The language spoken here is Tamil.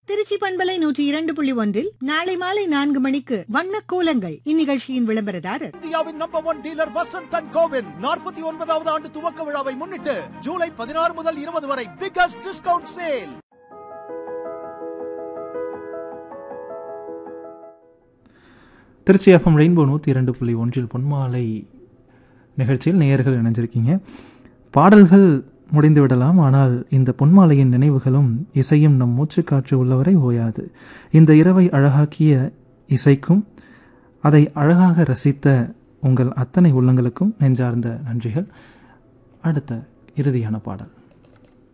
திருச்சி பண்பலை நூற்றி இரண்டு புள்ளி ஒன்றில் நாளை மாலை நான்கு மணிக்கு வண்ண கோலங்கள் இந்நிகழ்ச்சியின் விளம்பரதாரர் இந்தியாவின் number one dealer Vasanth and கோவின் நாற்பத்தி ஒன்பதாவது ஆண்டு துவக்க விழாவை முன்னிட்டு ஜூலை பதினாறு முதல் இருபது வரை biggest discount sale Trichy FM rainbow நூற்றி இரண்டு புள்ளி ஒன்றில் பொன்மாலை நிகழ்ச்சியில் நேயர்கள் இணைஞ்சிருக்கீங்க பாடல்கள் முடிந்து விடலாம் ஆனால் இந்த பொன்மாலையின் நினைவுகளும் இசையும் நம் மூச்சுக்காற்று உள்ளவரை ஓயாது இந்த இரவை அழகாக்கிய இசைக்கும் அதை அழகாக ரசித்த உங்கள் அத்தனை உள்ளங்களுக்கும் நெஞ்சார்ந்த நன்றிகள் அடுத்த இறுதியான பாடல்